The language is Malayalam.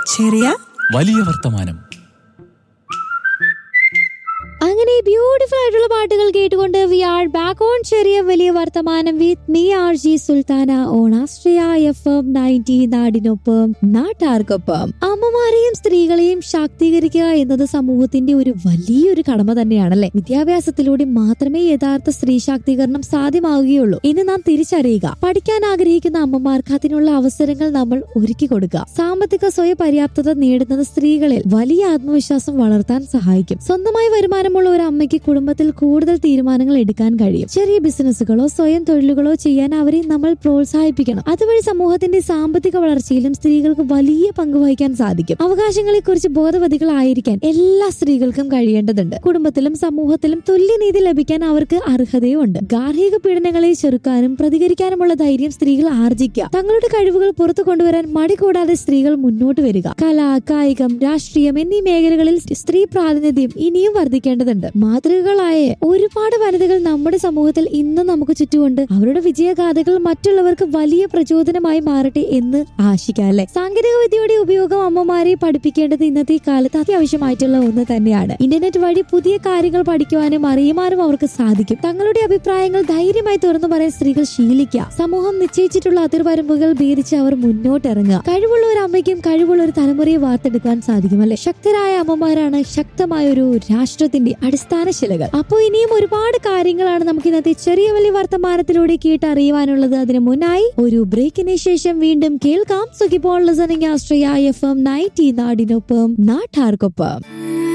ചെറിയ വലിയ വർത്തമാനം അങ്ങനെ ബ്യൂട്ടിഫുൾ ആയിട്ടുള്ള പാട്ടുകൾ കേട്ടുകൊണ്ട് വി ആർ ബാക്ക് ഓൺ ചെറിയ വലിയ വർത്തമാനം with me R J Sultana on Astria F M ninety നാടിനൊപ്പം നാട്ടാർക്കൊപ്പം അമ്മമാരെയും സ്ത്രീകളെയും ശാക്തീകരിക്കുക എന്നത് സമൂഹത്തിന്റെ ഒരു വലിയൊരു കടമ തന്നെയാണല്ലേ വിദ്യാഭ്യാസത്തിലൂടെ മാത്രമേ യഥാർത്ഥ സ്ത്രീ ശാക്തീകരണം സാധ്യമാവുകയുള്ളൂ എന്ന് നാം തിരിച്ചറിയുക പഠിക്കാൻ ആഗ്രഹിക്കുന്ന അമ്മമാർക്ക് അതിനുള്ള അവസരങ്ങൾ നമ്മൾ ഒരുക്കി കൊടുക്കുക സാമ്പത്തിക സ്വയം പര്യാപ്തത നേടുന്നത് സ്ത്രീകളിൽ വലിയ ആത്മവിശ്വാസം വളർത്താൻ സഹായിക്കും സ്വന്തമായി വരുമാനമുള്ള ഒരു അമ്മയ്ക്ക് കുടുംബത്തിൽ കൂടുതൽ തീരുമാനങ്ങൾ എടുക്കാൻ കഴിയും ചെറിയ ബിസിനസ്സുകളോ സ്വയം തൊഴിലുകളോ ചെയ്യാൻ അവരെ നമ്മൾ പ്രോത്സാഹിപ്പിക്കണം അതുവഴി സമൂഹത്തിന്റെ സാമ്പത്തിക വളർച്ചയിലും സ്ത്രീകൾക്ക് വലിയ പങ്ക് വഹിക്കാൻ സാധിക്കും അവകാശങ്ങളെ കുറിച്ച് ബോധവതികളായിരിക്കാൻ എല്ലാ സ്ത്രീകൾക്കും കഴിയേണ്ടതുണ്ട് കുടുംബത്തിലും സമൂഹത്തിലും തുല്യനീതി ലഭിക്കാൻ അവർക്ക് അർഹതയുണ്ട് ഗാർഹിക പീഡനങ്ങളെ ചെറുക്കാനും പ്രതികരിക്കാനുമുള്ള ധൈര്യം സ്ത്രീകൾ ആർജിക്കുക തങ്ങളുടെ കഴിവുകൾ പുറത്തു കൊണ്ടുവരാൻ മടി കൂടാതെ സ്ത്രീകൾ മുന്നോട്ട് വരിക കല കായികം രാഷ്ട്രീയം എന്നീ മേഖലകളിൽ സ്ത്രീ പ്രാതിനിധ്യം ഇനിയും വർദ്ധിക്കേണ്ടതുണ്ട് മാതൃകകളായ ഒരുപാട് വനിതകൾ നമ്മുടെ സമൂഹത്തിൽ ഇന്ന് നമുക്ക് ചുറ്റുമുണ്ട് അവരുടെ വിജയഗാഥകൾ മറ്റുള്ളവർക്ക് വലിയ പ്രചോദനമായി മാറട്ടെ എന്ന് ആശിക്കാം അല്ലെ സാങ്കേതിക വിദ്യയുടെ ഉപയോഗം അമ്മമാരെ പഠിപ്പിക്കേണ്ടത് ഇന്നത്തെ കാലത്ത് അത്യാവശ്യമായിട്ടുള്ള ഒന്ന് തന്നെയാണ് ഇന്റർനെറ്റ് വഴി പുതിയ കാര്യങ്ങൾ പഠിക്കുവാനും അറിയുവാനും അവർക്ക് സാധിക്കും തങ്ങളുടെ അഭിപ്രായങ്ങൾ ധൈര്യമായി തുറന്നു പറയാൻ സ്ത്രീകൾ ശീലിക്കുക സമൂഹം നിശ്ചയിച്ചിട്ടുള്ള അതിർവരമ്പുകൾ ഭേദിച്ച് അവർ മുന്നോട്ടിറങ്ങുക കഴിവുള്ള ഒരു അമ്മയ്ക്കും കഴിവുള്ള ഒരു തലമുറയെ വാർത്തെടുക്കാൻ സാധിക്കും അല്ലെ ശക്തരായ അമ്മമാരാണ് ശക്തമായ ഒരു രാഷ്ട്രത്തിന്റെ അടിസ്ഥാന ശിലകൾ അപ്പോൾ ഇനിയും ഒരുപാട് കാര്യങ്ങളാണ് നമുക്ക് ഇന്നത്തെ ചെറിയ വലിയ വർത്തമാനത്തിലൂടെ കേട്ടറിയുവാനുള്ളത് അതിനു മുന്നായി ഒരു ബ്രേക്കിന് ശേഷം വീണ്ടും കേൾക്കാം സുഖിപ്പോൾ listening Astria F M ninety നാടിനൊപ്പം നാട്ടാർക്കൊപ്പം